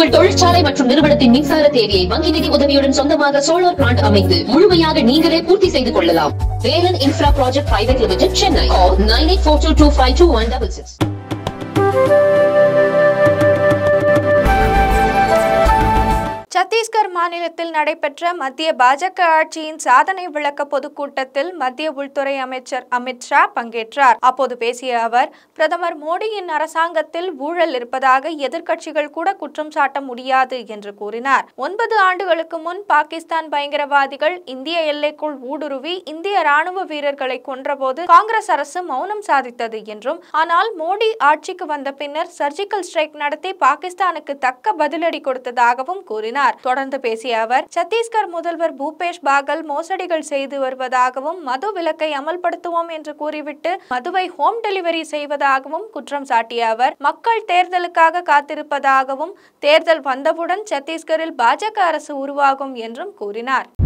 உங்கள் தொழிற்சாலை மற்றும் நிறுவனத்தின் மின்சார தேவையை வங்கி நிதி உதவியுடன் சொந்தமாக சோலார் பிளான்ட் அமைத்து முழுமையாக நீங்களே பூர்த்தி செய்து கொள்ளலாம் Velan infra project private limited Chennai nine eight four two two five two one double six Chhattisgarh மாநிலத்தில் நடைபெற்ற மத்திய பாஜக ஆட்சியின் சாதனை விளக்க பொதுக்கூட்டத்தில் மத்திய உள்துறை அமைச்சர் அமித் ஷா பங்கேற்றார் அப்போது பேசிய அவர் பிரதமர் மோடியின் அரசாங்கத்தில் ஊழல் இருப்பதாக எதிர்க்கட்சிகள் கூட குற்றம் சாட்ட முடியாது என்று கூறினார் ஒன்பது ஆண்டுகளுக்கு முன் பாகிஸ்தான் பயங்கரவாதிகள் இந்திய எல்லைக்குள் ஊடுருவி இந்திய ராணுவ வீரர்களை கொன்றபோது காங்கிரஸ் அரசு மௌனம் சாதித்தது என்றும் ஆனால் மோடி ஆட்சிக்கு வந்த பின்னர் சர்ஜிக்கல் ஸ்ட்ரைக் நடத்தி பாகிஸ்தானுக்கு தக்க பதிலடி கொடுத்ததாகவும் கூறினார் தொடர்ந்து பேசிய அவர் சத்தீஸ்கர் முதல்வர் பூபேஷ் பாகல் மோசடிகள் செய்து வருவதாகவும் மது விலக்கை அமல்படுத்துவோம் என்று கூறிவிட்டு மதுவை ஹோம் டெலிவரி செய்வதாகவும் குற்றம் சாட்டிய அவர் மக்கள் தேர்தலுக்காக காத்திருப்பதாகவும் தேர்தல் வந்தவுடன் சத்தீஸ்கரில் பாஜக அரசு உருவாகும் என்றும் கூறினார்